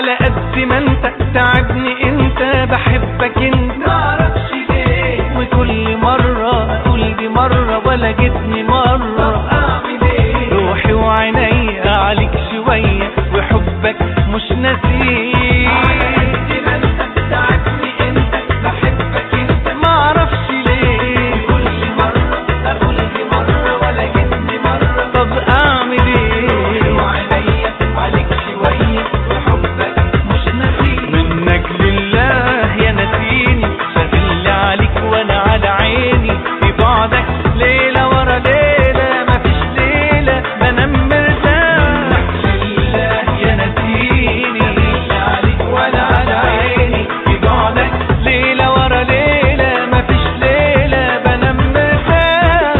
على قد ما انت تعبني انت بحبك انت معرفش ليه وكل مرة اقول دي مرة ولا جتني طب مرة اعمل ايه روحي وعيني عليك شوية وحبك مش على نسيه قد ما انت تعبني انت بحبك انت معرفش ليه كل مرة اقول دي مرة ولا جتني مرة طب اعمل ايه وعينيا عليك شوية وحبك مش نسيت منك لله يا نسيني شاغل عليك وانا على عيني في بعدك ليلة ورا ليلة مفيش ليلة بنام مرتاح لله يا نسيني عليك وانا على عيني في بعدك ليلة ورا ليلة مفيش ليلة بنام مرتاح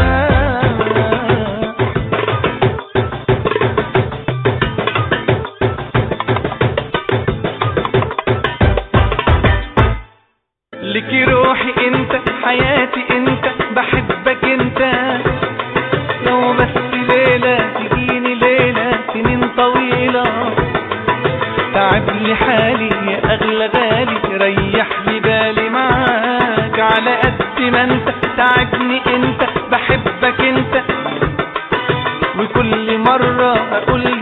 لك روحي انت حياتي انت بحبك انت لو بس ليلة تجيني ليلة سنين طويلة تعب لي حالي يا اغلى غالي ريح لي بالي معاك على قد ما انت تعبني انت بحبك انت وكل مرة اقول